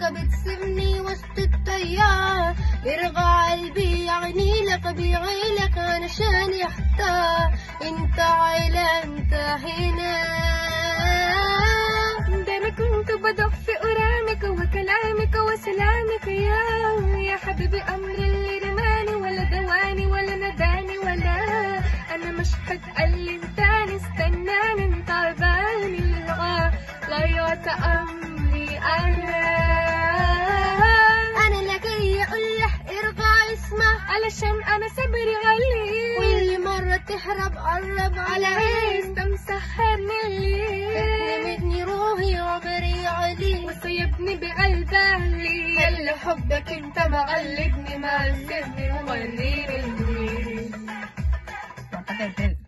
بتسيبني وسط التيار يرغى قلبي يعني لك بيعي لك علشان يحتار انت عيلة انت هنا ده انا كنت بدق في قرامك وكلامك وسلامك يا يا حبيبي امر اللي رماني ولا دواني ولا نداني ولا انا مش هتألم تاني استناني انت عباني لا لا يعطى امري انا انا لا جاي اقول لك ارجع اسمع علشان انا صبري غالي كل مرة تهرب قرب على عايز عين تمسحرني الليل نمتني روحي وعمري عليك وسيبني بقلب اهلي هل حبك انت مغلبني معذبني ومريني المرير